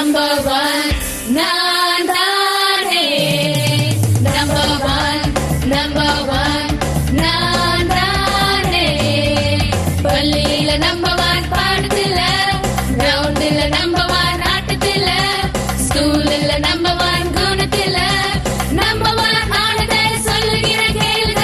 Number one நான் தானே number one number one நான் தானே பள்ளியில நம்பர் ஒன் பாடத்துல கிரவுண்டில் நம்பர் ஒன் ஆட்டத்துல ஸ்கூல்ல நம்பர் ஒன் குணத்துல நம்பர் ஒன் ஆனதை சொல்லுகிற கேளுங்க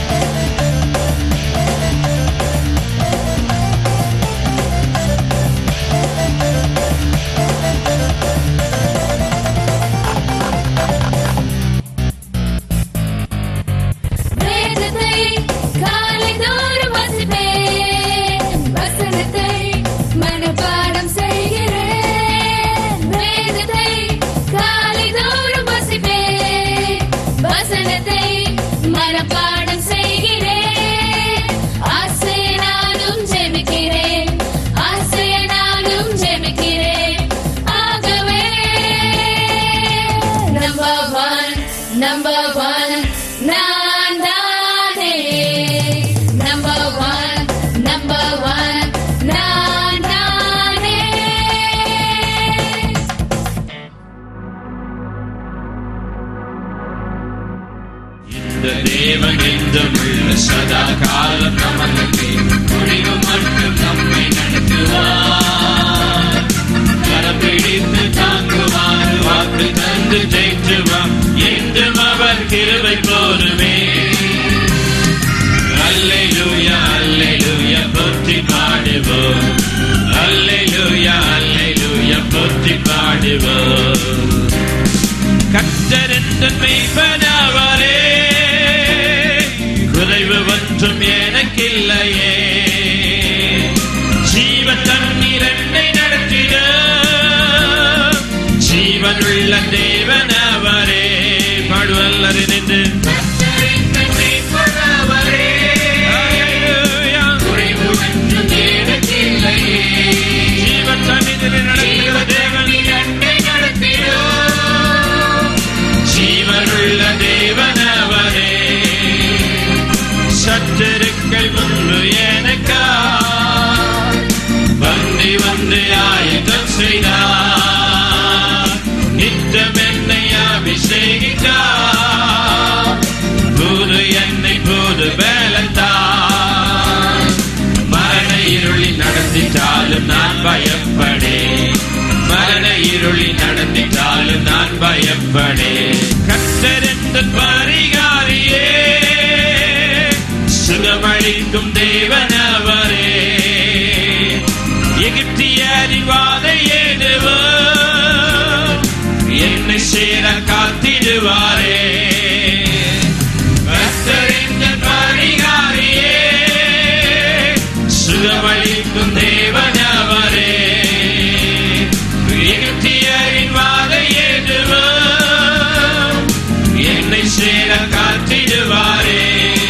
வேதத்தை காலைதோறும் வாசிப்பேன். வசனத்தை மனப்பாடம் செய்கிறேன். வேதத்தை காலைதோறும் வாசிப்பேன். வசனத்தை மனப்பாடம் செய்கிறேன். ஆசையினாலும் ஜெபிக்கிறேன். ஆசையினாலும் ஜெபிக்கிறேன். ஆகவே number one, number one, நான் தானே number one, number one, நான் தானே இந்த தேவன் என்றும் உள்ள சதா காலம் நமக்கு முடிவு மட்டும் நம்மை நடத்துவார் கரம் பிடித்து தாங்குவார் வாக்கு தந்து ஜெயிச்சுவார் என்றும் அவர் கிருபை போருமே அல்லேலூயா அல்லேலூயா போற்றி பாடுவோம் அல்லேலூயா அல்லேலூயா போற்றி பாடுவோம் கத்தரிந்த மெய்ப்பனவரே குறைவு ஒன்றும் எனக்கில்லையே ஜீவ தண்ணீர் என்னை நடத்திட ஜீவனுள்ள தேவனவரே பாடுவல்லது நின்று குறைவு ஒன்றும் எனக்கில்லையே ஜீவ தண்ணீர் நடத்துகிற தேவன் என்னை நடத்திடும் ஜீவனுள்ள தேவனவரே சத்துருக்கள் முன்பு எனக்கா வந்து வந்து ஆயுதம் செய்தார் நித்தம் என்னை அபிஷேகித்தார் புது என்னை புது வேலத்தார் மரண இருளி நடத்திட்டாலும் நான் பயப்படேன் மரண இருளி நடத்திட்டாலும் நான் பயப்படேன் கத்தரிந்த பரிகாரியே சுகமளிக்கும் தேவனவரே எகிப்திய அறிவாதை ஏடுவோம் என்னை சேர காத்திடுவாரே கத்தரிந்த பரிகாரியே சுகமளிக்கும் தேவனவரே எகிப்தியரின் வாதை ஏடுவோம் என்னை சேர காத்திடுவாரே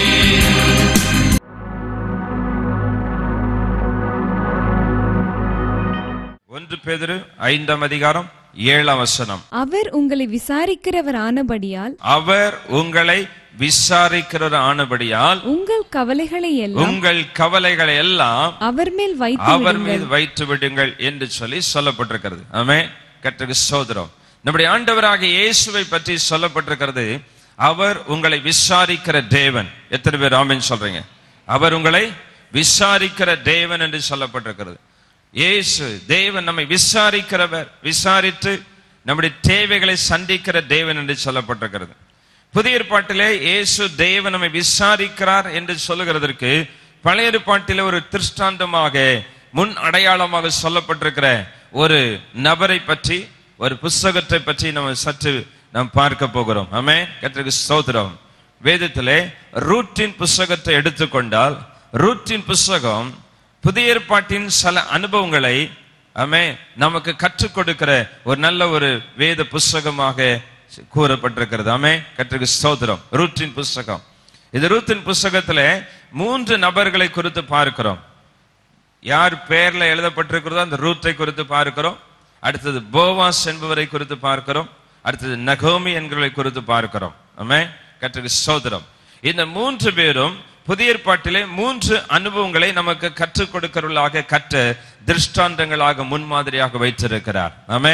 ஒன்று பேதுரு ஐந்தாம் அதிகாரம் ஏழாம் வசனம் அவர் உங்களை விசாரிக்கிறவர் ஆனபடியால் அவர் உங்களை விசாரிக்கிறவர் ஆனபடியால் உங்கள் கவலைகளை எல்லாம் உங்கள் கவலைகளை எல்லாம் அவர் மேல் வைத்து அவர் விடுங்கள். மீது வைத்து விடுங்கள் என்று சொல்லி சொல்லப்பட்டிருக்கிறது ஆமே கற்றுக்கு சோதரம் நம்முடைய ஆண்டவராக இயேசுவை பற்றி சொல்லப்பட்டிருக்கிறது அவர் உங்களை விசாரிக்கிற தேவன் எத்தனை பேர் ஆமென் சொல்றீங்க அவர் உங்களை விசாரிக்கிற தேவன் என்று சொல்லப்பட்டிருக்கிறது இயேசு தேவன் நம்மை விசாரிக்கிறவர் விசாரித்து நம்முடைய தேவைகளை சந்திக்கிற தேவன் என்று சொல்லப்பட்டிருக்கிறது புதிய ஏற்பாட்டிலே இயேசு தேவன் நம்மை விசாரிக்கிறார் என்று சொல்லுகிறதற்கு பழைய ஏற்பாட்டிலே ஒரு திருஷ்டாந்தமாக முன் அடையாளமாக சொல்லப்பட்டிருக்கிற ஒரு நபரை பற்றி ஒரு புஸ்தகத்தை பற்றி நம்ம சற்று நாம் பார்க்க போகிறோம் ஆமே கத்திற்கு ஸ்தோத்திரம் வேதத்திலே ரூட்டின் புஸ்தகத்தை எடுத்துக்கொண்டால் ரூட்டின் புஸ்தகம் புதிய ஏற்பாட்டின் சில அனுபவங்களை ஆமே நமக்கு கற்றுக் கொடுக்கிற ஒரு நல்ல ஒரு வேத புஸ்தகமாக கூறப்பட்டிருக்கிறது ஆமே கற்றுக்கு ஸ்தோத்திரம் ரூட்டின் புஸ்தகம் இது ரூத்தின் புஸ்தகத்துல மூன்று நபர்களை குறித்து பார்க்கிறோம் யார் பெயர்ல எழுதப்பட்டிருக்கிறதோ அந்த ரூத்தை குறித்து பார்க்கிறோம் அடுத்தது போவாஸ் என்பவரை குறித்து பார்க்கிறோம் அடுத்தது நகோமி என்கிறவரை குறித்து பார்க்கிறோம் ஆமே கற்றுக்கு ஸ்தோத்திரம் இந்த மூன்று பேரும் புதிய ஏற்பாட்டிலே மூன்று அனுபவங்களை நமக்கு கற்றுக் கொடுக்கிறவர்களாக கற்ற திருஷ்டாந்தங்களாக முன்மாதிரியாக வைத்திருக்கிறார் ஆமே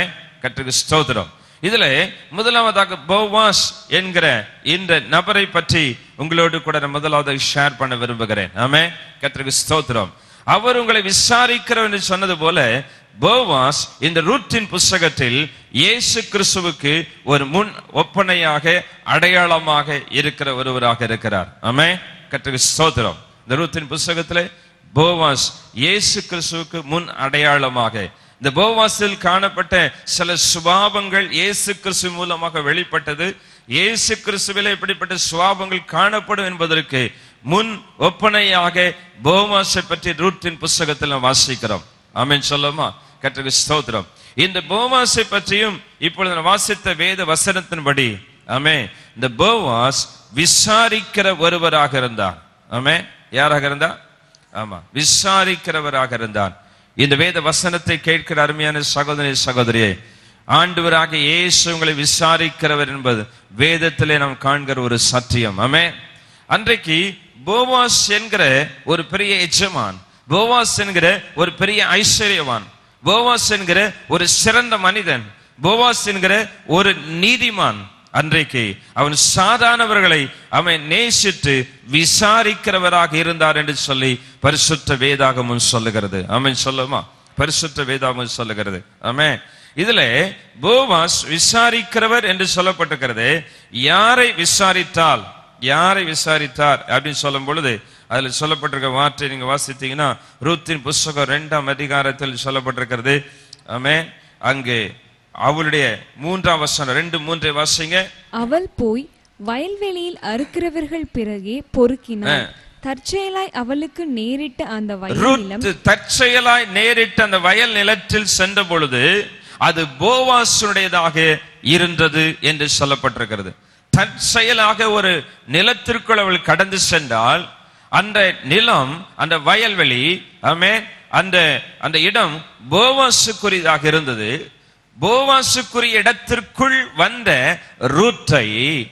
கற்றுக்கு ஸ்தோத்திரம் இதுல முதலாவதாக போவாஸ் என்கிற இந்த நபரை பற்றி உங்களோடு கூட நான் முதலாவது ஷேர் பண்ண விரும்புகிறேன் ஆமே கற்றுக்கு ஸ்தோத்திரம் அவர் உங்களை விசாரிக்கிறவர் என்று சொன்னது போல போவாஸ் இந்த ரூட்டின் புஸ்தகத்தில் இயேசு கிறிஸ்துவுக்கு ஒரு முன் ஒப்பனையாக அடையாளமாக இருக்கிற ஒருவராக இருக்கிறார் ஆமே கற்றுக்கு ஸ்தோத்திரம் இந்த ரூத்தின் புஸ்தகத்திலே போவாஸ் இயேசு கிறிஸ்துவுக்கு முன் அடையாளமாக இந்த போவாஸில் காணப்பட்ட சில சுபாவங்கள் இயேசு கிறிஸ்து மூலமாக வெளிப்பட்டது இயேசு கிறிஸ்துவிலே இப்படிப்பட்ட சுபாவங்கள் காணப்படும் என்பதற்கு முன் ஒப்பனையாக போவாஸை பற்றி ரூத்தின் புஸ்தகத்தில் நாம் வாசிக்கிறோம் ஆமென் சொல்லுமா கற்றுக்கு ஸ்தோத்திரம் இந்த போவாஸை பற்றியும் இப்பொழுது நான் வாசித்த வேத வசனத்தின்படி ஆமே இந்த போவாஸ் விசாரிக்கிற ஒருவராக இருந்தார் ஆமே யாராக இருந்தார் ஆமா விசாரிக்கிறவராக இருந்தார் இந்த வேத வசனத்தை கேட்கிற அருமையான சகோதரி சகோதரியே ஆண்டவராக இயேசு உங்களை விசாரிக்கிறவர் என்பது வேதத்திலே நாம் காண்கிற ஒரு சத்தியம் ஆமே அன்றைக்கு போவாஸ் என்கிற ஒரு பெரிய எஜமான் போவாஸ் என்கிற ஒரு பெரிய ஐஸ்வர்யவான் போவாஸ் என்கிற ஒரு சிறந்த மனிதன் போவாஸ் என்கிற ஒரு நீதிமான் அன்றைக்கு அவன் சாதாரணவர்களை அவன் நேசித்து விசாரிக்கிறவராக இருந்தார் என்று சொல்லி பரிசுத்த வேதாகமும் சொல்லுகிறது அவன் சொல்லுமா பரிசுத்த வேதாகமும் சொல்லுகிறது ஆமே இதுல போவாஸ் விசாரிக்கிறவர் என்று சொல்லப்பட்டிருக்கிறது யாரை விசாரித்தால் யாரை விசாரித்தார் அப்படின்னு சொல்லும் பொழுது அதுல சொல்லப்பட்டிருக்க வார்த்தை நீங்க வாசித்தீங்கன்னா ரூத்தின் புஸ்தகம் இரண்டாம் அதிகாரத்தில் சொல்லப்பட்டிருக்கிறது ஆமே அங்கே அவளுடைய மூன்றாம் வசனம் ரெண்டு மூன்றை வாசிங்க அவள் போய் வயல்வெளியில் அறுக்கிறவர்கள் பிறகே பொறுக்கினாள் தற்செயலாய் அவளுக்கு நேரிட்ட அந்த வயல் நிலம் ரூத் தற்செயலாய் நேரிட்ட அந்த வயல் நிலத்தில் சென்ற பொழுது அது போவாசுடையதாக இருந்தது என்று சொல்லப்பட்டிருக்கிறது தற்செயலாக ஒரு நிலத்திற்குள் அவள் கடந்து சென்றால் அந்த நிலம் அந்த வயல்வெளி ஆமே அந்த அந்த இடம் போவாசுக்குரியதாக இருந்தது போவாசுக்குரிய இடத்திற்குள் வந்த ரூத்தை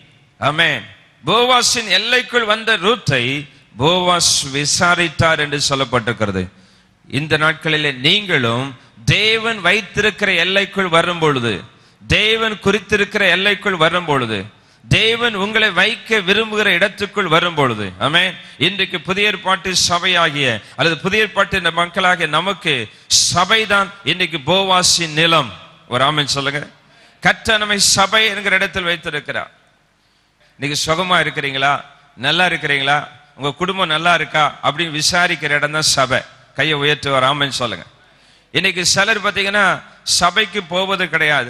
ஆமென் போவாசின் எல்லைக்குள் வந்த ரூத்தை போவாஸ் விசாரித்தார் என்று சொல்லப்பட்டிருக்கிறது இந்த நாட்களிலே நீங்களும் தேவன் வைத்திருக்கிற எல்லைக்குள் வரும் பொழுது தேவன் குறித்திருக்கிற எல்லைக்குள் வரும் பொழுது தேவன் உங்களை வைக்க விரும்புகிற இடத்துக்குள் வரும் பொழுது ஆமே இன்றைக்கு புதிய ஏற்பாட்டு சபையாகிய அல்லது புதிய ஏற்பாட்டு இந்த மக்களாகிய நமக்கு சபைதான் இன்னைக்கு போவாசின் நிலம் ஒரு ஆமென் சொல்லுங்க கர்த்தர் நம்மை சபை என்கிற இடத்தில் வைத்திருக்கிறார் நீங்க சுகமா இருக்கிறீங்களா நல்லா இருக்கிறீங்களா உங்க குடும்பம் நல்லா இருக்கா அப்படின்னு விசாரிக்கிற இடம் தான் சபை கையை உயர்த்தி வராமன்னு சொல்லுங்க இன்னைக்கு சிலர் பார்த்தீங்கன்னா சபைக்கு போவது கிடையாது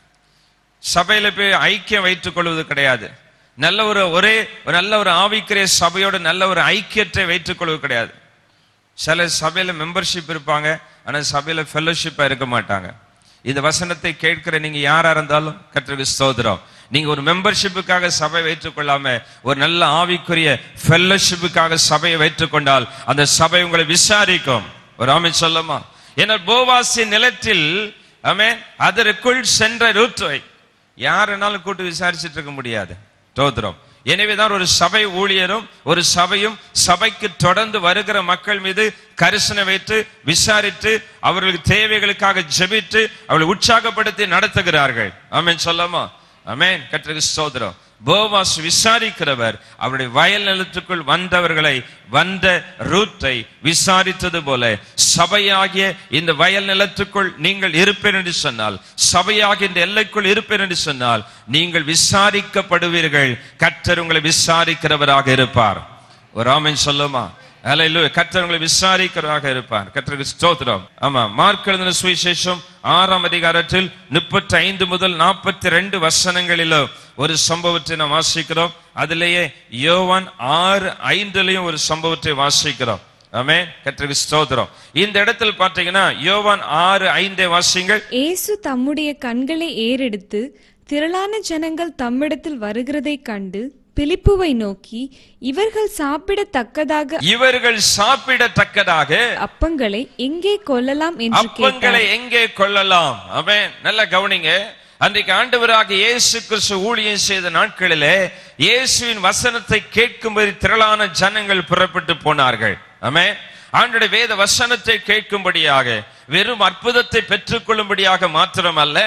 சபையில போய் ஐக்கியம் வைத்துக் கொள்வது கிடையாது நல்ல ஒரு ஒரே ஒரு நல்ல ஒரு ஆவிக்கிரிய சபையோட நல்ல ஒரு ஐக்கியத்தை வைத்துக் கொள்வது கிடையாது சில சபையில மெம்பர்ஷிப் இருப்பாங்க ஆனா சபையில ஃபெல்லோஷிப்பா இருக்க மாட்டாங்க இந்த வசனத்தை கேட்கிற நீங்க யாரா இருந்தாலும் கர்த்தருக்கு ஸ்தோத்திரம் நீங்க ஒரு மெம்பர்ஷிப்புக்காக சபை வைத்துக் கொள்ளாம ஒரு நல்ல ஆவிக்குரிய ஃபெல்லோஷிப்புக்காக சபையை வைத்துக் கொண்டால் அந்த சபை உங்களை விசாரிக்கும் ஒரு ஆமை சொல்லமா ஏன்னா போவாசி நிலத்தில் ஆமே அதற்குள் சென்ற ரூத்துவை யாருனாலும் கூட்டு விசாரிச்சுட்டு இருக்க முடியாது ஸ்தோத்திரம் எனவேதான் ஒரு சபை ஊழியரும் ஒரு சபையும் சபைக்கு தொடர்ந்து வருகிற மக்கள் மீது கரிசனை வைத்து விசாரித்து அவர்களுக்கு தேவைகளுக்காக ஜெபித்து அவர்களை உற்சாகப்படுத்தி நடத்துகிறார்கள் ஆமென் சொல்லாமா ஆமென் கர்த்தருக்கு ஸ்தோத்திரம் போவாஸ் விசாரிக்கிறவர் அவருடைய வயல் நிலத்துக்குள் வந்தவர்களை வந்த ரூத்தை விசாரித்தது போல சபையாகிய இந்த வயல் நிலத்துக்குள் நீங்கள் இருப்பேன் என்று சொன்னால் சபையாகிய இந்த எல்லைக்குள் இருப்பேன் என்று சொன்னால் நீங்கள் விசாரிக்கப்படுவீர்கள் கர்த்தர் உங்களை விசாரிக்கிறவராக இருப்பார் ஒரு ஆமென் சொல்லுமா ஹalleluya கர்த்தர் உங்களை விசாரிக்கிறவராக இருப்பார் கர்த்தருக்கு ஸ்தோத்திரம் ஆமா மார்க் எழுதின சுவிசேஷம் ஆறாம் அதிகாரத்தில் முப்பத்தி ஐந்து முதல் நாற்பத்தி ரெண்டு வசனங்களிலோ ஒரு சம்பவத்தை நாம் வாசிக்கிறோம் அதிலேயே யோவான் ஆறு ஐந்துலயும் ஒரு சம்பவத்தை வாசிக்கிறோம் ஆமே கர்த்தருக்கு ஸ்தோத்திரம் இந்த இடத்தில் பார்த்தீங்கன்னா யோவான் ஆறு ஐந்தை வாசிங்கள் இயேசு தம்முடைய கண்களை ஏறெடுத்து திரளான ஜனங்கள் தம்மிடத்தில் வருகிறதைக் கண்டு பிலிப்புவை நோக்கி இவர்கள் சாப்பிடத்தக்கதாக இவர்கள் சாப்பிடத்தக்கதாக அப்பங்களை எங்கே கொல்லலாம் என்று அப்பங்களை கேட்டார் எங்கே கொள்ளலாம் அவன் நல்ல கவனிங்க அன்றைக்கு ஆண்டவராக இயேசு கிறிஸ்து ஊழியம் செய்த நாட்களிலே இயேசுவின் வசனத்தை கேட்கும்படி திரளான ஜனங்கள் புறப்பட்டு போனார்கள் ஆமே ஆண்டுடைய வேத வசனத்தை கேட்கும்படியாக வெறும் அற்புதத்தை பெற்றுக்கொள்ளும்படியாக மாத்திரமல்ல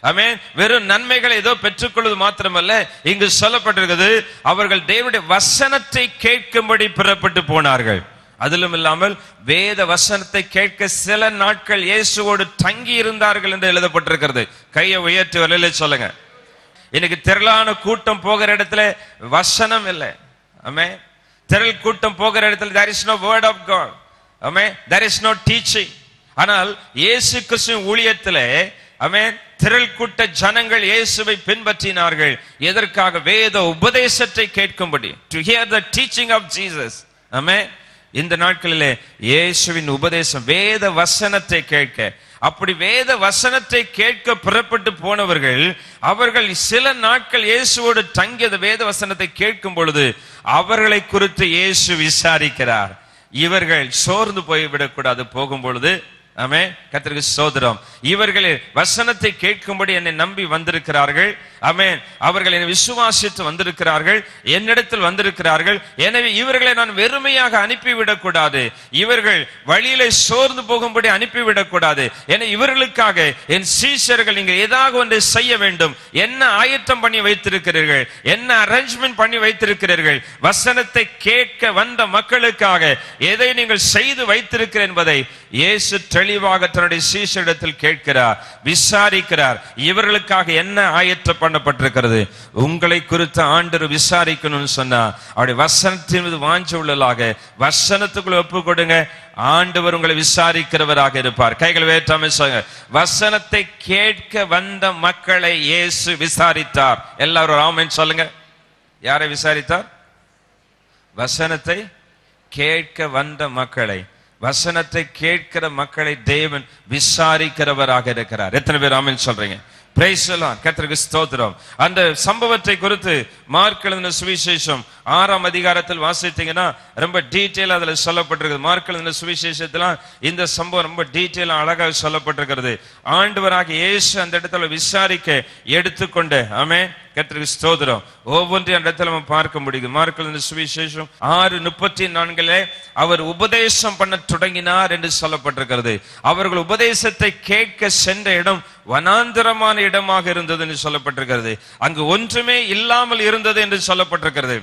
ஆமென் வெறும் நன்மைகளை ஏதோ பெற்றுக்கொள்வது மாத்திரமல்ல இங்கு சொல்லப்பட்டிருக்கிறது அவர்கள் தேவனுடைய வசனத்தை கேட்கும்படி புறப்பட்டு போனார்கள் அதிலும் இல்லாமல் வேத வசனத்தை கேட்க சில நாட்கள் இயேசுவோடு தங்கி இருந்தார்கள் என்று எழுதப்பட்டிருக்கிறது கையை உயர்த்தி வரல சொல்லுங்க இன்னைக்கு திரளான கூட்டம் போகிற இடத்துல வசனம் இல்லை ஆமே திரள் கூட்டம் போகிற இடத்துல there is no word of god ஆமே there is no teaching ஆனால் இயேசு கிறிஸ்துவின் ஊழியத்திலே ஆமே திரள் கூட்ட ஜனங்கள் இயேசுவை பின்பற்றினார்கள் எதற்காக வேத உபதேசத்தை கேட்கும்படி to hear the teaching of Jesus ஆமே இந்த நாட்களிலே இயேசுவின் உபதேசம் வேத வசனத்தை கேட்க அப்படி வேத வசனத்தை கேட்க புறப்பட்டு போனவர்கள் அவர்கள் சில நாட்கள் இயேசுவோடு தங்கியது வேத வசனத்தை கேட்கும் பொழுது அவர்களை குறித்து இயேசு விசாரிக்கிறார் இவர்கள் சோர்ந்து போய்விடக்கூடாது போகும் பொழுது ஆமே கத்திரிக்கு சோதரம் இவர்கள் வசனத்தை கேட்கும்படி என்னை நம்பி வந்திருக்கிறார்கள் ஆமென் அவர்கள் என்னை விசுவாசித்து வந்திருக்கிறார்கள் என்னிடத்தில் வந்திருக்கிறார்கள் எனவே இவர்களை நான் வெறுமையாக அனுப்பிவிடக் கூடாது இவர்கள் வழியிலே சோர்ந்து போகும்படி அனுப்பிவிடக் கூடாது என இவர்களுக்காக என் சீஷர்கள் நீங்க ஏதாவது ஒன்றை செய்ய வேண்டும் என்ன ஆயத்தம் பண்ணி வைத்திருக்கிறீர்கள் என்ன அரேஞ்ச்மெண்ட் பண்ணி வைத்திருக்கிறீர்கள் வசனத்தை கேட்க வந்த மக்களுக்காக எதை நீங்கள் செய்து வைத்திருக்கிறீர்கள் என்பதை இயேசு தெளிவாக தன்னுடைய சீஷரிடத்தில் கேட்கிறார் விசாரிக்கிறார் இவர்களுக்காக என்ன ஆயத்தம் பண்ணப்பட்டிருக்கிறது உங்களை குறித்து ஆண்டவர் விசாரிக்கணும்னு சொன்னா அவருடைய வசனத்தின் மீது வாஞ்ச உள்ளலாக வசனத்துக்குள்ள ஒப்பு கொடுங்க ஆண்டவர் உங்களை விசாரிக்கிறவராக இருப்பார் கைகள் வேற்றாம சொல்லுங்க வசனத்தை கேட்க வந்த மக்களை இயேசு விசாரித்தார் எல்லாரும் ஆமென் சொல்லுங்க யாரை விசாரித்தார் வசனத்தை கேட்க வந்த மக்களை வசனத்தை கேட்கிற மக்களை தேவன் விசாரிக்கிறவராக இருக்கிறார் எத்தனை பேர் ஆமென் சொல்றீங்க பிரைஸ் எல்லாம் கர்த்தருக்கு ஸ்தோத்திரம் அந்த சம்பவத்தை குறித்து மார்க் எழுதின சுவிசேஷம் ஆறாம் அதிகாரத்தில் வாசித்தீங்கன்னா ரொம்ப டீட்டெயில் அதுல சொல்லப்பட்டிருக்கிறது மார்க் எழுதின சுவிசேஷத்துல இந்த சம்பவம் ரொம்ப டீட்டெயிலா அழகாக சொல்லப்பட்டிருக்கிறது ஆண்டவராக இயேசு அந்த இடத்துல விசாரிக்க எடுத்துக்கொண்டு ஆமே கர்த்தருக்கு ஸ்தோத்திரம் ஒவ்வொன்றையும் அந்த இடத்துல நம்ம பார்க்க முடியுது மார்க் எழுதின சுவிசேஷம் ஆறு முப்பத்தி நான்கிலே அவர் உபதேசம் பண்ண தொடங்கினார் என்று சொல்லப்பட்டிருக்கிறது அவர்கள் உபதேசத்தை கேட்க சென்ற இடம் வனாந்தரமான இடமாக இருந்தது என்று சொல்லப்பட்டிருக்கிறது அங்கு ஒன்றுமே இல்லாமல் இருந்தது என்று சொல்லப்பட்டிருக்கிறது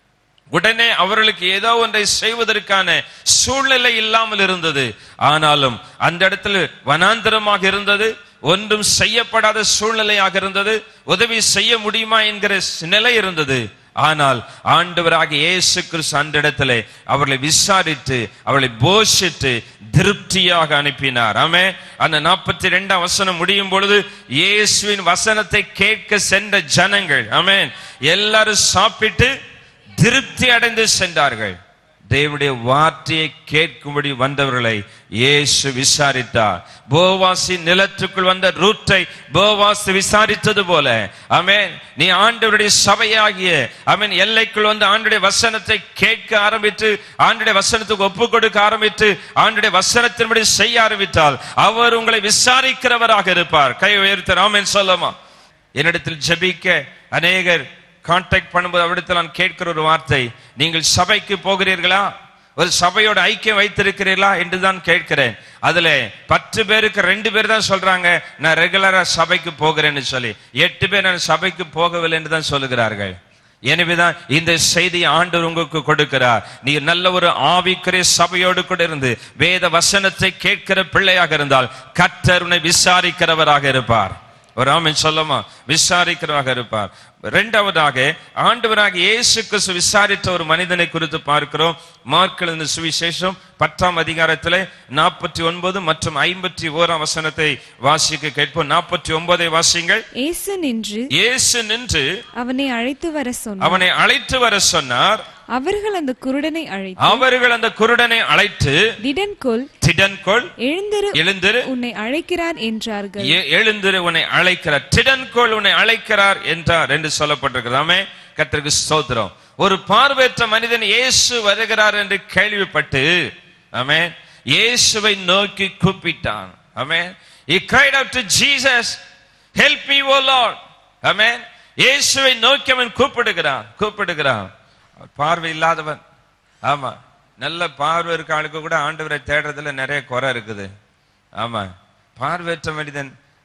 உடனே அவர்களுக்கு ஏதோ ஒன்றை செய்வதற்கான சூழ்நிலை இல்லாமல் இருந்தது ஆனாலும் அந்த இடத்துல வனாந்தரமாக இருந்தது ஒன்றும் செய்யப்படாத சூழ்நிலையாக இருந்தது உதவி செய்ய முடியுமா என்கிற நிலை இருந்தது ஆனால் ஆண்டவராக இயேசு கிறிஸ்து அந்த இடத்துல அவர்களை விசாரித்து அவர்களை போஷித்து திருப்தியாக அனுப்பினார் ஆமே அந்த நாற்பத்தி ரெண்டாம் வசனம் முடியும் பொழுது இயேசுவின் வசனத்தை கேட்க சென்ற ஜனங்கள் ஆமென் எல்லாரும் சாப்பிட்டு திருப்தி அடைந்து சென்றார்கள் தேவனுடைய வார்த்தையை கேட்கும்படி வந்தவர்களை இயேசு விசாரித்தார் போவாசி நிலத்துக்குள் வந்த ரூத்தை போவாஸ் விசாரித்தது போல ஆமென் நீ ஆண்டவருடைய சபையாகிய ஆமென் எல்லைக்குள் வந்து ஆண்டுடைய வசனத்தை கேட்க ஆரம்பித்து ஆண்டுடைய வசனத்துக்கு ஒப்பு கொடுக்க ஆரம்பித்து ஆண்டுடைய வசனத்தின்படி செய்ய ஆரம்பித்தால் அவர் உங்களை விசாரிக்கிறவராக இருப்பார் கை உயர்த்த ஆமென் சொல்லமா என்னிடத்தில் ஜெபிக்க அநேகர் கான்டாக்ட் பண்ணும்போது அவரிடத்தில் நான் கேட்கிற ஒரு வார்த்தை நீங்கள் சபைக்கு போகிறீர்களா ஒரு சபையோட ஐக்கியம் வைத்திருக்கிறீர்களா என்று தான் கேட்கிறேன் அதுல பத்து பேருக்கு ரெண்டு பேர் தான் சொல்றாங்க நான் ரெகுலரா சபைக்கு போகிறேன்னு சொல்லி எட்டு பேர் நான் சபைக்கு போகவில்லை என்று தான் சொல்லுகிறார்கள் எனவேதான் இந்த செய்தியை ஆண்டவர் உங்களுக்கு கொடுக்கிறார் நீ நல்ல ஒரு ஆவிக்குரிய சபையோடு கூட இருந்து வேத வசனத்தை கேட்கிற பிள்ளையாக இருந்தால் கர்த்தர் உன்னை விசாரிக்கிறவராக இருப்பார் ஒரு ஆமென் சொல்லமா விசாரிக்கிறவராக இருப்பார் இரண்டாவதாக ஆண்டவராக இயேசு கிறிஸ்து விசாரித்த ஒரு மனிதனை குறித்து பார்க்கிறோம் மார்க் எழுதின சுவிசேஷம் பத்தாம் அதிகாரத்திலே நாற்பத்தி ஒன்பது மற்றும் ஐம்பத்தி ஓராம் வசனத்தை வாசிக்க கேட்போம் நாற்பத்தி ஒன்பதை வாசிங்கள் இயேசு நின்று இயேசு நின்று அவனை அழைத்து வர சொன்னார் அவனை அழைத்து வர சொன்னார் அவர்கள் அந்த குருடனை அழைத்து அவர்கள் அந்த குருடனை அழைத்து திடன்கொள் திடன்கொள் எழுந்திரு எழுந்திரு உன்னை அழைக்கிறார் என்றார்கள் எ- எழுந்திரு உன்னை அழைக்கிறார் திடன்கோள் உன்னை அழைக்கிறார் என்றார் என்று சொல்லப்பட்டிருக்கிறது ஆமே கர்த்தருக்கு ஸ்தோத்திரம் ஒரு பார்வையற்ற மனிதன் இயேசு வருகிறார் என்று கேள்விப்பட்டு ஆமே இயேசுவை நோக்கி கூப்பிட்டான் ஆமே he cried out to jesus help me o lord ஆமே இயேசுவை நோக்கி அவன் கூப்பிடுகிறான் கூப்பிடுகிறான் பார்வை இல்லாதவன் ஆமா நல்ல பார்வை இருக்க ஆளுக்கு கூட ஆண்டவரை தேடுறதுல நிறைய குறை இருக்குது ஆமா பார்வையற்ற மனிதன்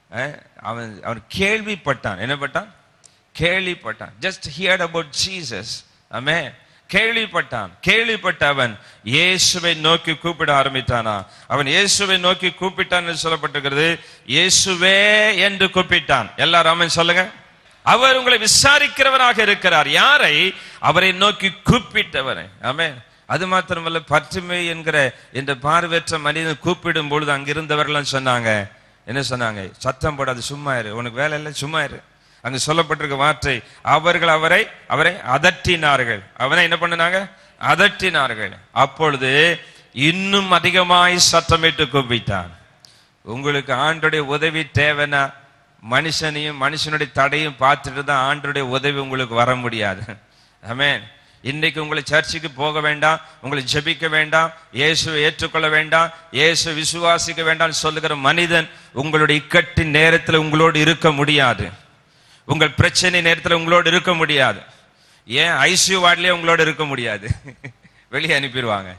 அஹ், அவன் அவன் கேள்விப்பட்டான் என்ன பட்டான் கேள்விப்பட்டான் ஜஸ்ட் ஹியர்ட் அபவுட் ஜீசஸ் ஆமே கேள்விப்பட்டான் கேள்விப்பட்ட அவன் இயேசுவை நோக்கி கூப்பிட ஆரம்பித்தானா அவன் இயேசுவை நோக்கி கூப்பிட்டான் என்று சொல்லப்பட்டிருக்கிறது இயேசுவே என்று கூப்பிட்டான் எல்லாரும் ஆமென் சொல்லுங்க அவர் உங்களை விசாரிக்கிறவராக இருக்கிறார் யாரை அவரை நோக்கி கூப்பிட்டவரை ஆமென் அது மாத்திரமல்ல பற்றுமை என்கிற இந்த பார்வையற்ற மனிதன் கூப்பிடும் பொழுது அங்கிருந்தவர்கள் சொன்னாங்க என்ன சொன்னாங்க சத்தம் போடாது சும்மா இரு உனக்கு வேலை இல்லை சும்மா இரு அங்கு சொல்லப்பட்டிருக்க வார்த்தை அவர்கள் அவரை அவரை அதட்டினார்கள் அவனை என்ன பண்ணினாங்க அதட்டினார்கள் அப்பொழுது இன்னும் அதிகமாய் சத்தமிட்டு கூப்பிட்டான் உங்களுக்கு ஆண்டுடைய உதவி தேவைன்னா மனுஷனையும் மனுஷனுடைய தடையும் பார்த்துட்டு தான் ஆண்டுடைய உதவி உங்களுக்கு வர முடியாது ஆமென் இன்னைக்கு உங்களை சர்ச்சுக்கு போக வேண்டாம் உங்களை ஜெபிக்க வேண்டாம் இயேசுவை ஏற்றுக்கொள்ள வேண்டாம் இயேசு விசுவாசிக்க வேண்டாம் சொல்லுகிற மனிதன் உங்களுடைய இக்கட்டின் நேரத்தில் உங்களோடு இருக்க முடியாது உங்கள் பிரச்சனை நேரத்தில் உங்களோடு இருக்க முடியாது ஏன் ஐசியூ வார்ட்லயே உங்களோட இருக்க முடியாது வெளியே அனுப்பிடுவாங்க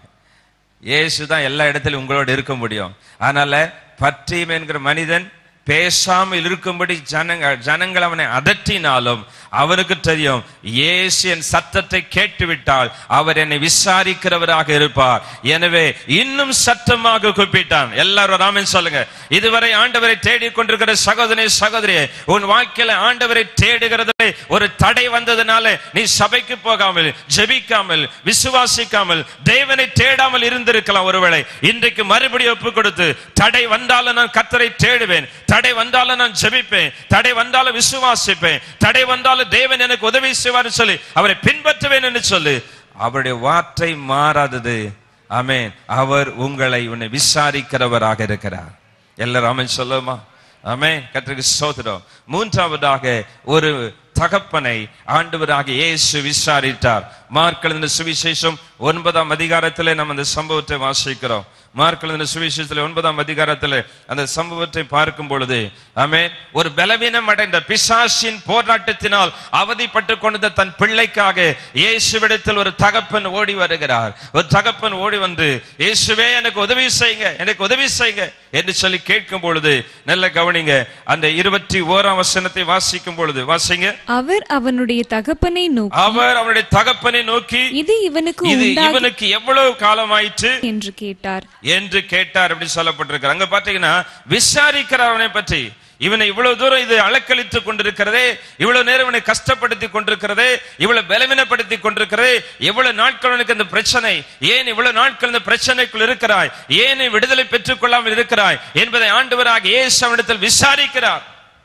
இயேசு தான் எல்லா இடத்திலும் உங்களோடு இருக்க முடியும் அதனால பற்றியும் என்கிற மனிதன் பேசாமல் இருக்கும்படி ஜனங்க ஜனங்கள் அவனை அதட்டினாலும் அவனுக்கு தெரியும் இயேசு என் சத்தத்தை கேட்டுவிட்டால் அவர் என்னை விசாரிக்கிறவராக இருப்பார் எனவே இன்னும் சத்தமாக கூப்பிட்டான் எல்லாரும் ராமன் சொல்லுங்க இதுவரை ஆண்டவரை தேடிக் கொண்டிருக்கிற சகோதரி சகோதரியே உன் வாழ்க்கையில ஆண்டவரை தேடுகிறதுல ஒரு தடை வந்ததுனால நீ சபைக்கு போகாமல் ஜெபிக்காமல் விசுவாசிக்காமல் தேவனை தேடாமல் இருந்திருக்கலாம் ஒருவேளை இன்றைக்கு மறுபடியும் ஒப்பு கொடுத்து தடை வந்தாலும் நான் கத்தரை தேடுவேன் தடை வந்தாலும் நான் ஜெபிப்பேன் தடை வந்தாலும் விசுவாசிப்பேன் தடை வந்தாலும் தேவன் எனக்கு உதவி செய்வார் சொல்லி அவரை பின்பற்றுவேன் என்று சொல்லு அவருடைய வார்த்தை மாறாதது ஆமென் அவர் உங்களை உன்னை விசாரிக்கிறவராக இருக்கிறார் எல்லாரும் ஆமென் சொல்லுமா ஆமென் கர்த்தருக்கு சோதரம் மூன்றாவதாக ஒரு தகப்பனை ஆண்டவராக இயேசு விசாரித்தார் மார்க் எழுதின சுவிசேஷம் ஒன்பதாம் அதிகாரத்திலே நம்ம அந்த சம்பவத்தை வாசிக்கிறோம் மார்க் எழுதின சுவிசேஷத்தில் ஒன்பதாம் அதிகாரத்தில் அந்த சம்பவத்தை பார்க்கும் பொழுது ஆமென் ஒரு பலவீனம் அடைந்த பிசாசின் போராட்டத்தினால் அவதிப்பட்டு கொண்ட தன் பிள்ளைக்காக இயேசுவிடத்தில் ஒரு தகப்பன் ஓடி வருகிறார் ஒரு தகப்பன் ஓடி வந்து இயேசுவே எனக்கு உதவி செய்யுங்க எனக்கு உதவி செய்யுங்க என்று சொல்லி கேட்கும் பொழுது நல்ல கவனிங்க அந்த இருபத்தி ஓராம் வசனத்தை வாசிக்கும் பொழுது வாசிங்க அவர் அவனுடைய தகப்பனை நோக்கி அவர் அவருடைய தகப்பனை நோக்கி இது இவனுக்கு இது உண்டாகி இவனுக்கு எவ்வளவு காலமாயிற்று என்று கேட்டார் என்று கேட்டார் அப்படி சொல்லப்பட்டிருக்கிறார் அங்க பாத்தீங்கன்னா விசாரிக்கிறார் அவனை பற்றி இவனை இவ்வளவு தூரம் இது அலக்களித்து கொண்டிருக்கிறதே இவ்வளவு நேரம் இவனை கஷ்டப்படுத்தி கொண்டிருக்கிறதே இவ்வளவு பலவீனப்படுத்தி கொண்டிருக்கிறதே எவ்வளவு நாட்கள் உனக்கு இந்த பிரச்சனை ஏன் இவ்வளவு நாட்கள் இந்த பிரச்சனைக்குள் இருக்கிறாய் ஏன் நீ விடுதலை பெற்றுக் கொள்ளாமல் இருக்கிறாய் என்பதை ஆண்டவராக இயேசு அவனிடத்தில் விசாரிக்கிறார்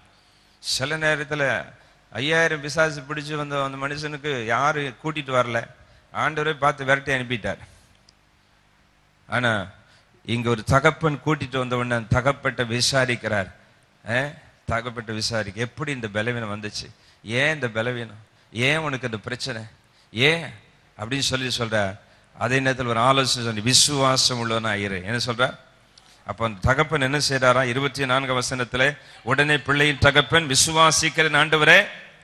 சில நேரத்துல ஐயாயிரம் பிசாசு பிடிச்சு வந்த அந்த மனுஷனுக்கு யாரு கூட்டிட்டு வரல ஆண்டவரை பார்த்து விரட்டி அனுப்பிட்டார் ஆனா இங்க ஒரு தகப்பன் கூட்டிட்டு வந்த உடனே அந்த தகப்பட்ட விசாரிக்கிறார் அஹ், தகப்பட்ட விசாரிக்க எப்படி இந்த பலவீனம் வந்துச்சு ஏன் இந்த பலவீனம் ஏன் உனக்கு இந்த பிரச்சனை ஏன் அப்படின்னு சொல்லி சொல்ற அதே நேரத்தில் ஒரு ஆலோசனை சொல்லி விசுவாசம் உள்ளவனா இரு என்ன சொல்ற அப்ப அந்த தகப்பன் என்ன செய்றாரா இருபத்தி நான்கு வசனத்துல உடனே பிள்ளையின் தகப்பன் விசுவாசிக்கிறேன் ஆண்டவரே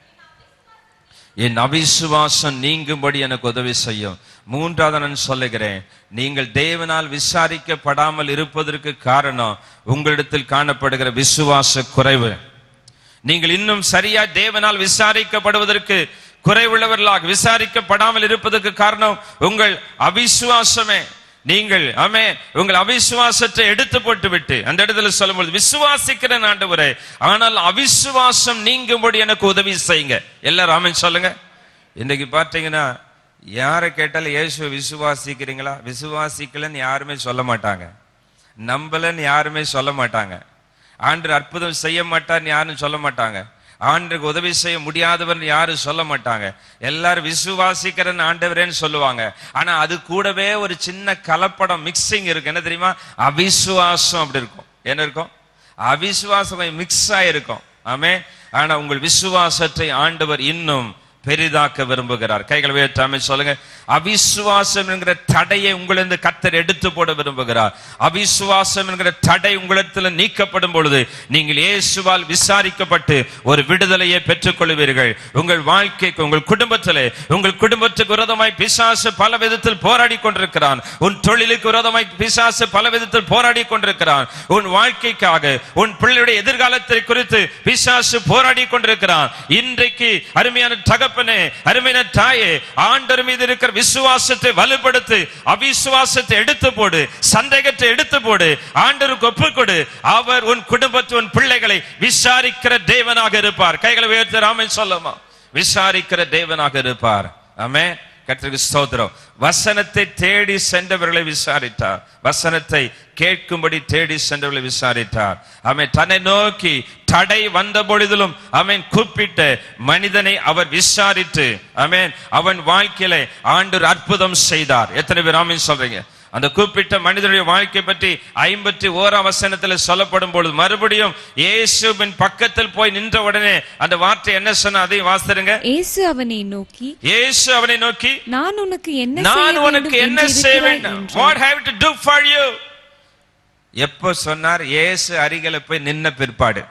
என் அவிசுவாசம் நீங்கும்படி எனக்கு உதவி செய்யும் மூன்றாவது நான் சொல்லுகிறேன் நீங்கள் தேவனால் விசாரிக்கப்படாமல் இருப்பதற்கு காரணம் உங்களிடத்தில் காணப்படுகிற விசுவாச குறைவு நீங்கள் இன்னும் சரியா தேவனால் விசாரிக்கப்படுவதற்கு குறைவுள்ளவர்களாக விசாரிக்கப்படாமல் இருப்பதற்கு காரணம் உங்கள் அவிசுவாசமே நீங்கள் ஆமே உங்கள் அவிசுவாசத்தை எடுத்து போட்டு விட்டு அந்த இடத்துல சொல்லும்போது விசுவாசிக்கிறேன் ஆண்டவரே ஆனால் அவிசுவாசம் நீங்கும்படி எனக்கு உதவி செய்யுங்க எல்லாரும் ஆமென் சொல்லுங்க இன்னைக்கு பார்த்தீங்கன்னா யாரை கேட்டாலும் இயேசுவை விசுவாசிக்கிறீங்களா விசுவாசிக்கலன்னு யாருமே சொல்ல மாட்டாங்க நம்பலன்னு யாருமே சொல்ல மாட்டாங்க ஆண்டு அற்புதம் செய்ய மாட்டார்னு யாரும் சொல்ல மாட்டாங்க ஆண்டுக்கு உதவி செய்ய முடியாதவர்னு யாரும் சொல்ல மாட்டாங்க எல்லாரும் விசுவாசிக்கிறன்னு ஆண்டவரேன்னு சொல்லுவாங்க ஆனா அது கூடவே ஒரு சின்ன கலப்படம் மிக்சிங் இருக்கு என்ன தெரியுமா அவிசுவாசம் அப்படி இருக்கும் என்ன இருக்கும் அவிசுவாசம் மிக்ஸ் ஆயிருக்கும் ஆமே ஆனா உங்கள் விசுவாசத்தை ஆண்டவர் இன்னும் பெரிதாக்க விரும்புகிறார் கைகளை உயர்த்தாம சொல்லுங்க அவிசுவாசம் என்கிற தடையை உங்களிருந்து கத்தர் எடுத்து போட விரும்புகிறார் அவிசுவாசம் என்கிற தடை உங்களிடத்தில் நீக்கப்படும் பொழுது நீங்கள் இயேசுவால் விசாரிக்கப்பட்டு ஒரு விடுதலையை பெற்றுக் கொள்வீர்கள் உங்கள் வாழ்க்கைக்கு உங்கள் குடும்பத்திலே உங்கள் குடும்பத்துக்கு விரோதமாய் பிசாசு பல விதத்தில் போராடி கொண்டிருக்கிறான் உன் தொழிலுக்கு விரோதமாய் பிசாசு பல விதத்தில் போராடி கொண்டிருக்கிறான் உன் வாழ்க்கைக்காக உன் பிள்ளையுடைய எதிர்காலத்தை குறித்து பிசாசு போராடி கொண்டிருக்கிறான் இன்றைக்கு அருமையான தகப்பனே அருமையான தாயே ஆண்டவர் மீது இருக்கிற விசுவாசத்தை வலுப்படுத்து அவிசுவாசத்தை எடுத்து போடு சந்தேகத்தை எடுத்து போடு ஆண்டவருக்கு ஒப்புக் கொடு அவர் உன் குடும்பத்து உன் பிள்ளைகளை விசாரிக்கிற தேவனாக இருப்பார் கைகளை உயர்த்தி ராமன் சொல்லுமா விசாரிக்கிற தேவனாக இருப்பார் ஆமே கர்த்தருக்கு ஸ்தோத்திரம் வசனத்தை தேடி சென்றவர்களை விசாரித்தார் வசனத்தை கேட்கும்படி தேடி சென்றவர்களை விசாரித்தார் அவன் தன்னை நோக்கி தடை வந்த பொழுதிலும் அவன் கூப்பிட்ட மனிதனை அவர் விசாரித்து அவன் அவன் வாழ்க்கையில ஆண்டு அற்புதம் செய்தார் எத்தனை பேர் ஆமீன் சொல்றீங்க அந்த கூப்பிட்ட மனிதனுடைய வாழ்க்கை பற்றி ஐம்பத்தி ஓராம் வசனத்தில் சொல்லப்படும் பொழுது மறுபடியும் இயேசுவின் பக்கத்தில் போய் நின்ற உடனே அந்த வார்த்தை என்ன சொன்ன அதையும் வாசிருங்க இயேசு அவனை நோக்கி இயேசு அவனை நோக்கி நான் உனக்கு என்ன நான் செய்ய உனக்கு வேண்டும் என்ன என்று செய்ய இருக்கிறாய் வேண்டும் என்றார். what have to do for you எப்போ சொன்னார் இயேசு அருகில போய் நின்ன பிற்பாடு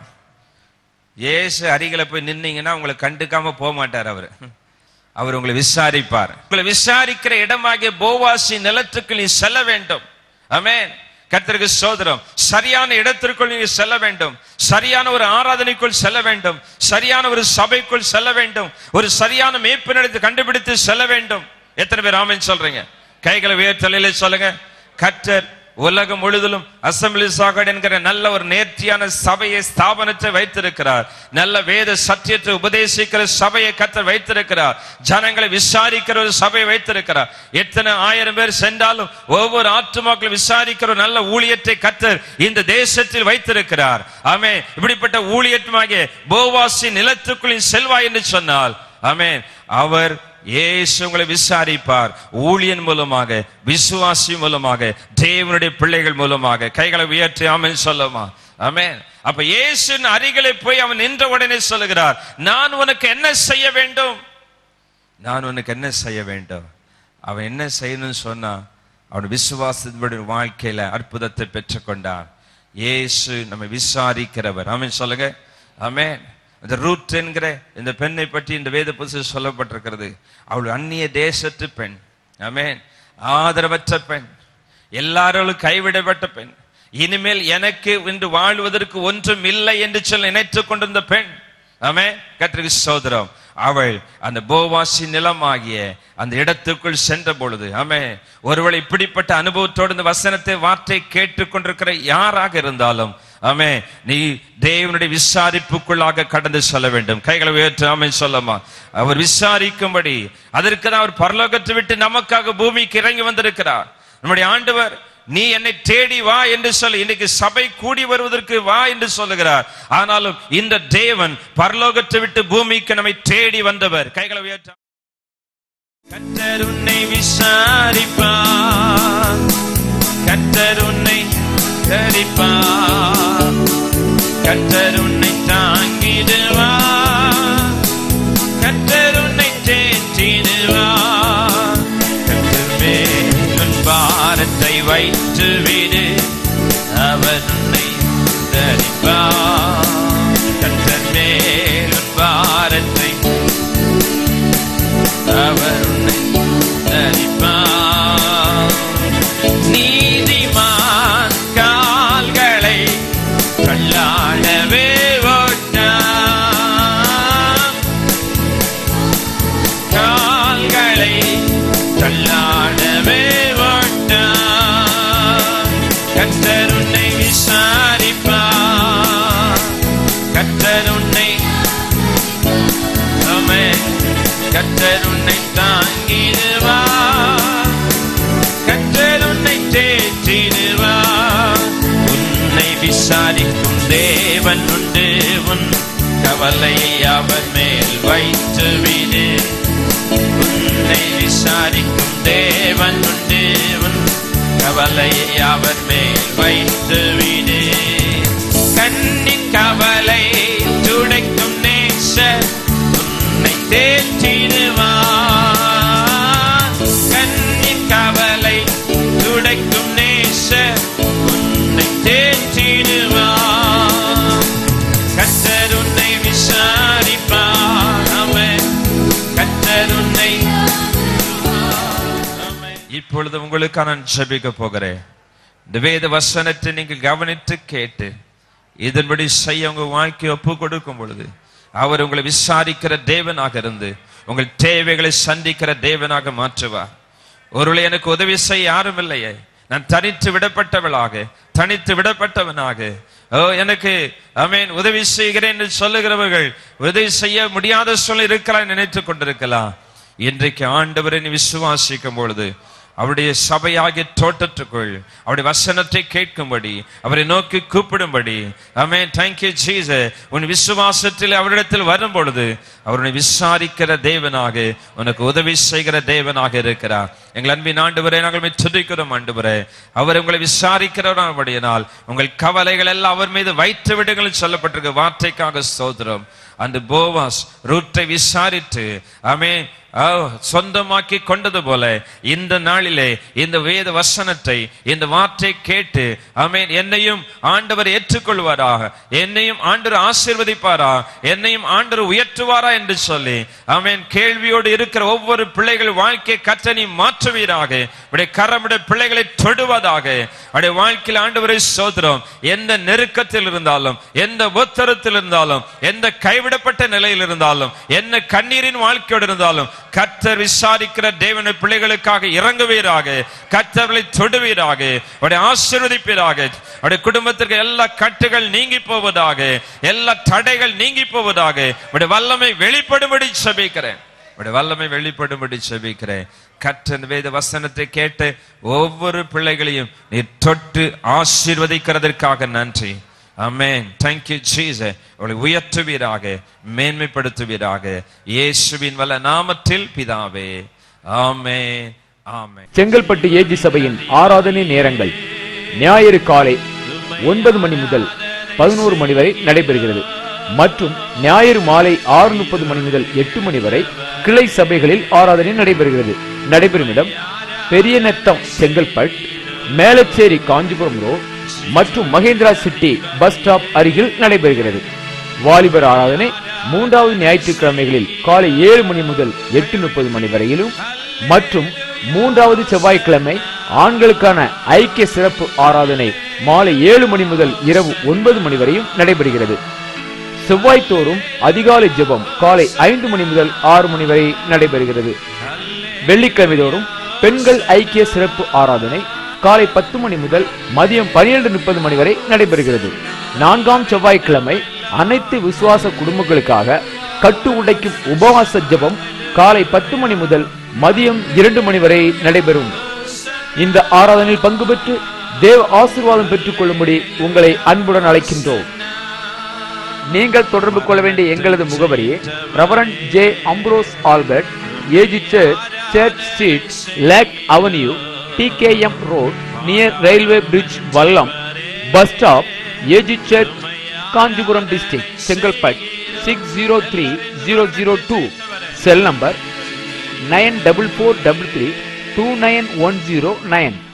இயேசு அருகில போய் நின்னீங்கன்னா உங்களை கண்டுக்காம போக மாட்டார் அவர் அவர் உங்களை விசாரிப்பார் உங்களை விசாரிக்கிற இடமாகிய போவாசி நிலத்துக்கு நீ செல்ல வேண்டும் ஆமென் கர்த்தருக்கு சோதரம் சரியான இடத்திற்குள் நீ செல்ல வேண்டும் சரியான ஒரு ஆராதனைக்குள் செல்ல வேண்டும் சரியான ஒரு சபைக்குள் செல்ல வேண்டும் ஒரு சரியான மேய்ப்பினத்தை கண்டுபிடித்து செல்ல வேண்டும் எத்தனை பேர் ஆமென் சொல்றீங்க கைகளை உயர்த்தலையில சொல்லுங்க கர்த்தர் உலகம் முழுவதிலும் அசம்பிளி சாகட் என்கிற நல்ல ஒரு நேர்த்தியான சபையை ஸ்தாபனத்தை வைத்திருக்கிறார் நல்ல வேத சத்தியத்தை உபதேசிக்கிற சபையை கத்தர் வைத்திருக்கிறார் ஜனங்களை விசாரிக்கிற ஒரு சபையை வைத்திருக்கிறார் எத்தனை ஆயிரம் பேர் சென்றாலும் ஒவ்வொரு ஆத்துமாக்களை விசாரிக்கிற ஒரு நல்ல ஊழியத்தை கத்தர் இந்த தேசத்தில் வைத்திருக்கிறார் ஆமே இப்படிப்பட்ட ஊழியத்துமாகிய போவாசி நிலத்துக்குள்ளின் செல்வாய் என்று சொன்னால் ஆமென் அவர் இயேசு உங்களை விசாரிப்பார் ஊழியன் மூலமாக விசுவாசி மூலமாக தேவனுடைய பிள்ளைகள் மூலமாக கைகளை உயர்த்தி ஆமென் சொல்லுமா ஆமென் அப்ப இயேசுவின் அருகிலே போய் அவன் நின்ற உடனே சொல்லுகிறார் நான் உனக்கு என்ன செய்ய வேண்டும் நான் உனக்கு என்ன செய்ய வேண்டும் அவன் என்ன செய்யணும்னு சொன்னா அவன் விசுவாசத்தினுடைய வாழ்க்கையில அற்புதத்தை பெற்றுக்கொண்டான் இயேசு நம்ம விசாரிக்கிறவர் ஆமென் சொல்லுங்க ஆமென் இந்த ரூத் என்கிற இந்த பெண்ணை பற்றி இந்த வேத புத்தகத்தில் சொல்லப்பட்டிருக்கிறது அவள் அந்நிய தேசத்து பெண் ஆமென் ஆதரவற்ற பெண் எல்லாராலும் கைவிடப்பட்ட பெண் இனிமேல் எனக்கு இன்று வாழ்வதற்கு ஒன்றும் இல்லை என்று சொல்லி நினைத்துக் கொண்டிருந்த பெண் ஆமே கத்திரிக்கு சோதரம் அவள் அந்த போவாசி நிலமாகிய அந்த இடத்துக்குள் சென்ற பொழுது ஆமே ஒருவேளை இப்படிப்பட்ட அனுபவத்தோடு இந்த வசனத்தை வார்த்தை கேட்டுக்கொண்டிருக்கிற யாராக இருந்தாலும் ஆமே நீ தேவனுடைய விசாரிப்புக்குள்ளாக கடந்து செல்ல வேண்டும் கைகளை உயர்த்து ஆமே சொல்லமா அவர் விசாரிக்கும்படி அதற்கு தான் அவர் பரலோகத்தை விட்டு நமக்காக பூமிக்கு இறங்கி வந்திருக்கிறார் நம்முடைய ஆண்டவர் நீ என்னை தேடி வா என்று சொல்லி இன்னைக்கு சபை கூடி வருவதற்கு வா என்று சொல்லுகிறார் ஆனாலும் இந்த தேவன் பரலோகத்தை விட்டு பூமிக்கு நம்மை தேடி வந்தவர் கைகளை உயர்த்த கத்தர் உன்னை விசாரிப்பார் கத்தர் உன்னை தரிப்பார் கத்தர் உன்னை தாங்கிடுவார் கத்தர் உன்னை தேற்றிடுவார் கத்தர் மேல் உன் பாரத்தை வைத்து விடு அவர் உன்னை தரிப்பார் கத்தர் மேல் உன் பாரத்தை அவர் உன்னை தரிப்பார் நீதிமான் கால்களை கல்லாடவே ஓட்டான் கால்களை தள்ளாடவே ஓட்டான் கத்தர் உன்னை விசாரிப்பார் கத்தர் உன்னை ஆமென். கத்தர் உன்னை தாங்கிடுவார் கத்தர் உன்னை தேற்றிடுவார் உன்னை விசாரிக்கும் தேவன் உண்டு உன் கவலையை அவர் மேல் வைத்து விடு உன்னை விசாரிக்கும் தேவன் உண்டு உன் கவலையை அவர் மேல் வைத்து விடு கண்ணின் கவலை துடைக்கும் நேசர் உன்னை தேற்றிடுவார் கண்ணின் கவலை துடைக்கும் நேசர் உன்னை தேற்றிடுவார் கத்தர் உன்னை விசாரிப்பார் அவன் கத்தர் உன்னை இப்பொழுது உங்களுக்காக நான் ஜெபிக்க போகிறேன் இந்த வேத வசனத்தை நீங்கள் கவனித்து கேட்டு இதன்படி செய்ய உங்க வாழ்க்கையை ஒப்பு கொடுக்கும் பொழுது அவர் உங்களை விசாரிக்கிற தேவனாக இருந்து உங்கள் தேவைகளை சந்திக்கிற தேவனாக மாற்றுவார் ஒருவேளை எனக்கு உதவி செய்ய யாரும் இல்லையே நான் தனித்து விடப்பட்டவளாக தனித்து விடப்பட்டவனாக ஓ எனக்கு அமேன் உதவி செய்கிறேன் என்று சொல்லுகிறவர்கள் உதவி செய்ய முடியாத சொல்ல இருக்கலாம் நினைத்துக் கொண்டிருக்கலாம் இன்றைக்கு ஆண்டவரை நீ விசுவாசிக்கும் பொழுது அவருடைய சபையாகிய தோட்டத்துக்குள் அவருடைய வசனத்தை கேட்கும்படி அவரை நோக்கி கூப்பிடும்படி அமே தேங்க்யூ ஜீச உன் விசுவாசத்தில் அவரிடத்தில் வரும் பொழுது அவருடைய விசாரிக்கிற தேவனாக உனக்கு உதவி செய்கிற தேவனாக இருக்கிறார் எங்கள் அன்பின் ஆண்டவரே நாங்கள் உம்மை துதிக்கிறோம் ஆண்டவரே அவர் உங்களை விசாரிக்கிறவருடையனால் உங்கள் கவலைகள் எல்லாம் அவர் மீது வைத்து விடுங்கள் சொல்லப்பட்டிருக்க வார்த்தைக்காக ஸ்தோத்திரம் அந்த போவாஸ் ரூட்டை விசாரித்து அமே ஆ, சொந்தமாக்கி கொண்டது போல இந்த நாளிலே இந்த வேத வசனத்தை இந்த வார்த்தை கேட்டு ஆமென் என்னையும் ஆண்டவர் ஏற்றுக்கொள்வாராக என்னையும் ஆண்டவர் ஆசீர்வதிப்பாரா என்னையும் ஆண்டவர் உயர்த்துவாரா என்று சொல்லி ஆமென் கேள்வியோடு இருக்கிற ஒவ்வொரு பிள்ளைகள் வாழ்க்கை கத்தனி மாற்றுவீராக உடைய கரமுடைய பிள்ளைகளை தொடுவதாக உடைய வாழ்க்கையில் ஆண்டவரை சோதரம் எந்த நெருக்கத்தில் இருந்தாலும் எந்த உத்தரத்தில் இருந்தாலும் எந்த கைவிடப்பட்ட நிலையில் இருந்தாலும் என்ன கண்ணீரின் வாழ்க்கையோடு இருந்தாலும் கத்தர் விசாரிக்கிற தேவனுடைய பிள்ளைகளுக்காக இறங்குவீராக கத்தர்களை தொடுவீராக உடைய ஆசீர்வதிப்பீராக உடைய குடும்பத்திற்கு எல்லா கட்டுகள் நீங்கி போவதாக எல்லா தடைகள் நீங்கி போவதாக உடைய வல்லமை வெளிப்படும்படி சபிக்கிறேன் உடைய வல்லமை வெளிப்படும்படி செபிக்கிறேன் கற்ற வேத வசனத்தை கேட்டு ஒவ்வொரு பிள்ளைகளையும் நீ தொட்டு ஆசீர்வதிக்கிறதற்காக நன்றி அமேன் தேங்க்யூ ஜீச அவளை உயர்த்துவீராக மேன்மைப்படுத்துவீராக இயேசுவின் வல்ல நாமத்தில் பிதாவே ஆமென் ஆமென் செங்கல்பட்டு ஏஜி சபையின் ஆராதனை நேரங்கள் ஞாயிறு காலை ஒன்பது மணி முதல் பதினோரு மணி வரை நடைபெறுகிறது மற்றும் ஞாயிறு மாலை ஆறு முப்பது மணி முதல் எட்டு மணி வரை கிளை சபைகளில் ஆராதனை நடைபெறுகிறது நடைபெறும் இடம் பெரிய நத்தம் செங்கல்பட் மேலச்சேரி காஞ்சிபுரம் ரோட் மற்றும் மகேந்திரா சிட்டி பஸ் ஸ்டாப் அருகில் நடைபெறுகிறது வாலிபர் ஆராதனை மூன்றாவது ஞாயிற்றுக்கிழமைகளில் காலை ஏழு மணி முதல் எட்டு முப்பது மணி வரையிலும் மற்றும் மூன்றாவது செவ்வாய்க்கிழமை ஆண்களுக்கான ஐக்கிய சிறப்பு ஆராதனை மாலை ஏழு மணி முதல் இரவு ஒன்பது மணி வரையும் நடைபெறுகிறது செவ்வாய்தோறும் அதிகாலை ஜெபம் காலை ஐந்து மணி முதல் ஆறு மணி வரை நடைபெறுகிறது வெள்ளிக்கிழமை தோறும் பெண்கள் ஐக்கிய சிறப்பு ஆராதனை காலை பத்து மணி முதல் மதியம் பனிரெண்டு முப்பது மணி வரை நடைபெறுகிறது நான்காம் செவ்வாய்க்கிழமை அனைத்து விசுவாச குடும்பங்களுக்காக கட்டு உடைக்கும் உபவாச ஜெபம் காலை பத்து மணி முதல் மதியம் இரண்டு மணி வரை நடைபெறும் இந்த ஆராதனையில் பங்கு பெற்று தேவ ஆசீர்வாதம் பெற்றுக் கொள்ளும்படி உங்களை அன்புடன் அழைக்கின்றோம் நீங்கள் தொடர்பு கொள்ள வேண்டிய எங்களது முகவரி reverend J Ambrose Albert AG church church street lake avenue TKM road near railway bridge Vallam bus stop AG church Kanchipuram district Chengalpet six zero three zero zero two cell number nine double four double three two nine one zero nine